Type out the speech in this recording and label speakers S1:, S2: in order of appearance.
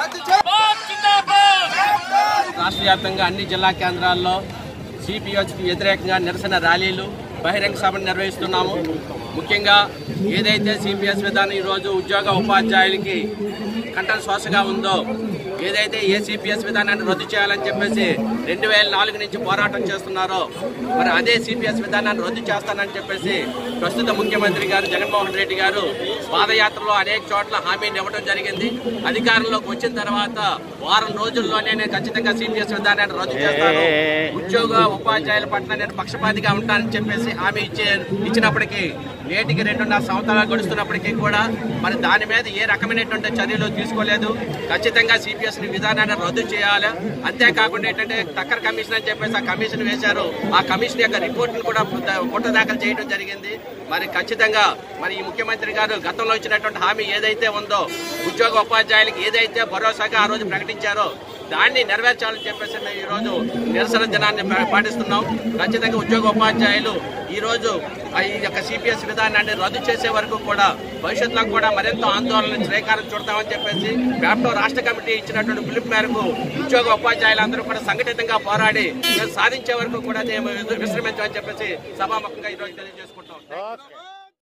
S1: రాష్ట్ర వ్యాప్తంగా అన్ని జిల్లా కేంద్రాల్లో సిపిఎస్కి వ్యతిరేకంగా నిరసన ర్యాలీలు బహిరంగ సభను నిర్వహిస్తున్నాము ముఖ్యంగా ఏదైతే సిపిఎస్ విధానం ఈరోజు ఉద్యోగ ఉపాధ్యాయులకి కంఠం శ్వాసగా ఉందో ఏదైతే ఏ సిపిఎస్ విధానాన్ని రద్దు చేయాలని చెప్పేసి రెండు వేల నాలుగు నుంచి పోరాటం చేస్తున్నారో మరి అదే సిపిఎస్ విధానాన్ని రద్దు చేస్తానని చెప్పేసి ప్రస్తుత ముఖ్యమంత్రి గారు జగన్మోహన్ రెడ్డి గారు పాదయాత్రలో అనేక చోట్ల హామీని ఇవ్వడం జరిగింది అధికారంలోకి వచ్చిన తర్వాత వారం రోజుల్లోనే నేను ఖచ్చితంగా సిపిఎస్ విధానాన్ని రద్దు చేస్తాను ఉద్యోగ ఉపాధ్యాయుల పట్ల నేను పక్షపాతిగా ఉంటానని చెప్పేసి హామీ ఇచ్చే ఇచ్చినప్పటికీ నేటికి రెండున్నర సంవత్సరాలు గడుస్తున్నప్పటికీ కూడా మరి దాని మీద ఏ రకమైనటువంటి చర్యలు తీసుకోలేదు ఖచ్చితంగా సిపిఎస్ విధానాన్ని రద్దు చేయాలి అంతేకాకుండా ఏంటంటే టక్కర్ కమిషన్ అని చెప్పేసి ఆ కమిషన్ వేశారు ఆ కమిషన్ యొక్క రిపోర్ట్ను కూడా పుట్ట దాఖలు చేయడం జరిగింది మరి ఖచ్చితంగా మరి ఈ ముఖ్యమంత్రి గారు గతంలో ఇచ్చినటువంటి హామీ ఏదైతే ఉందో ఉద్యోగ ఉపాధ్యాయులకు ఏదైతే భరోసాగా ఆ రోజు ప్రకటించారో దాన్ని నెరవేర్చాలని చెప్పేసి మేము ఈరోజు నిరసన దినాన్ని పా- పాటిస్తున్నాం ఖచ్చితంగా ఉద్యోగ ఉపాధ్యాయులు ఈరోజు ఆ ఈ యొక్క సిపిఎస్ విధానాన్ని రద్దు చేసే వరకు కూడా భవిష్యత్తులో కూడా మరింత ఆందోళన శ్రీకారం చుడతామని చెప్పేసి వ్యాప్టో రాష్ట్ర కమిటీ ఇచ్చినటువంటి పిలుపు మేరకు ఉద్యోగ ఉపాధ్యాయులందరూ కూడా సంఘటితంగా పోరాడి మేము సాధించే వరకు కూడా మేము విశ్రమించమని చెప్పేసి సభాముఖంగా ఈరోజు తెలియజేసుకుంటాం